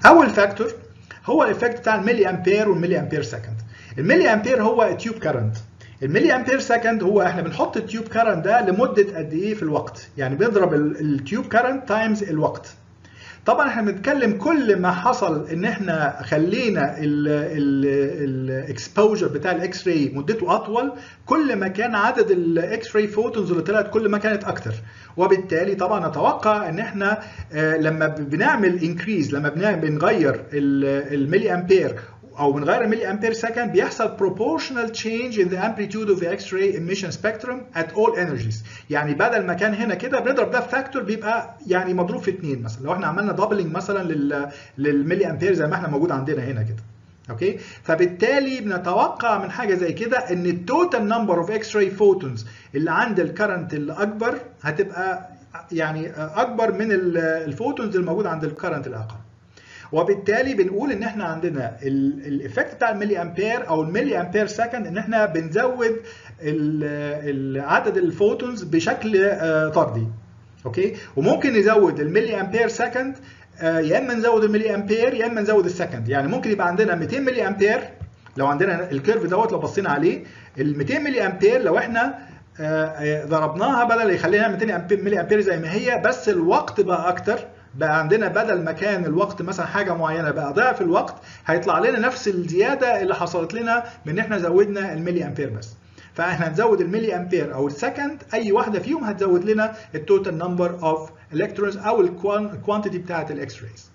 اول فاكتور هو الايفكت بتاع الملي امبير والملي امبير سكند الملي امبير هو التيوب كارنت الملي امبير سكند هو احنا بنحط التيوب كارنت ده لمده قد ايه في الوقت يعني بنضرب التيوب كارنت تايمز الوقت طبعا احنا بنتكلم كل ما حصل ان احنا خلينا الاكسبوجر بتاع الاكس راي مدته اطول كل ما كان عدد الاكس راي فوتونز اللي طلعت كل ما كانت اكتر وبالتالي طبعا نتوقع ان احنا لما بنعمل انكريز لما بنغير الملي امبير او بنغير الملي امبير سكند بيحصل proportional change in the amplitude of the X-ray emission spectrum at all energies يعني بدل ما كان هنا كده بنضرب ده في فاكتور بيبقى يعني مضروب في اثنين مثلا لو احنا عملنا دبلنج مثلا لل للملي امبير زي ما احنا موجود عندنا هنا كده اوكي فبالتالي بنتوقع من حاجه زي كده ان التوتال نمبر اوف اكس راي فوتونز اللي عند الكرنت الاكبر هتبقى يعني اكبر من الفوتونز الموجوده عند الكرنت الاقل وبالتالي بنقول ان احنا عندنا الايفكت بتاع الملي امبير او الملي امبير سكند ان احنا بنزود عدد الفوتونز بشكل طردي اوكي وممكن نزود الملي امبير سكند يا اما نزود الملي امبير يا اما نزود السكند يعني ممكن يبقى عندنا 200 ملي امبير لو عندنا الكيرف دوت لو بصينا عليه ال 200 ملي امبير لو احنا ضربناها بدل يخلينا 200 ملي امبير زي ما هي بس الوقت بقى اكتر بقى عندنا بدل ما كان الوقت مثلا حاجه معينه بقى ضعف الوقت هيطلع لنا نفس الزياده اللي حصلت لنا من ان احنا زودنا الملي امبير بس فاحنا هنزود الملي امبير او السكند اي واحده فيهم هتزود لنا التوتال نمبر اوف الكترونز او الكوانتيتي بتاعه الاكس رايز